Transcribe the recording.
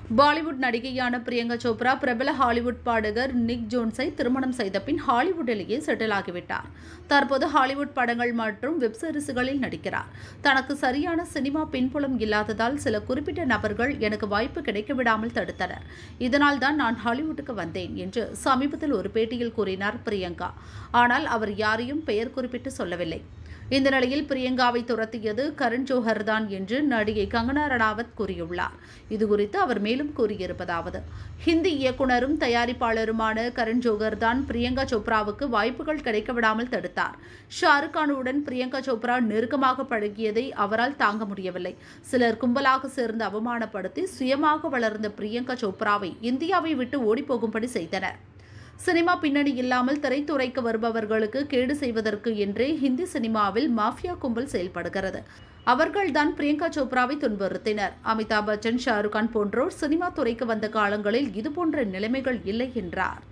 பாலிவுட் நடிகையான பிரியங்கா சோப்ரா பிரபல ஹாலிவுட் பாடகர் நிக் ஜோன்ஸை திருமணம் செய்த பின் ஹாலிவுட்டிலேயே செட்டில் ஆகிவிட்டார் தற்போது ஹாலிவுட் படங்கள் மற்றும் வெப் சீரிஸ்களில் நடிக்கிறார் தனக்கு சரியான சினிமா பின்புலம் இல்லாததால் சில குறிப்பிட்ட நபர்கள் எனக்கு வாய்ப்பு கிடைக்க விடாமல் தடுத்தனர் இதனால் தான் நான் ஹாலிவுட்டுக்கு வந்தேன் என்று சமீபத்தில் ஒரு பேட்டியில் கூறினார் பிரியங்கா ஆனால் அவர் யாரையும் பெயர் குறிப்பிட்டு சொல்லவில்லை இந்த நிலையில் பிரியங்காவை துரத்தியது கரண் ஜோஹர் தான் என்று நடிகை கங்கனா ரணாவத் கூறியுள்ளார் இதுகுறித்து அவர் மேலும் கூறியிருப்பதாவது ஹிந்தி இயக்குனரும் தயாரிப்பாளருமான கரண் ஜோஹர் தான் பிரியங்கா சோப்ராவுக்கு வாய்ப்புகள் கிடைக்க விடாமல் தடுத்தார் ஷாருக் கானுடன் பிரியங்கா சோப்ரா நெருக்கமாக பழகியதை அவரால் தாங்க முடியவில்லை சிலர் கும்பலாக சேர்ந்து அவமானப்படுத்தி சுயமாக வளர்ந்த பிரியங்கா சோப்ராவை இந்தியாவை விட்டு ஓடிப்போகும்படி செய்தனர் சினிமா பின்னணி இல்லாமல் திரைத்துறைக்கு வருபவர்களுக்கு கேடு செய்வதற்கு என்றே ஹிந்தி சினிமாவில் மாஃபியா கும்பல் செயல்படுகிறது அவர்கள்தான் பிரியங்கா சோப்ராவை துன்புறுத்தினர் அமிதாப் பச்சன் ஷாருக் கான் போன்றோர் சினிமா துறைக்கு வந்த காலங்களில் இதுபோன்ற நிலைமைகள் இல்லை என்றார்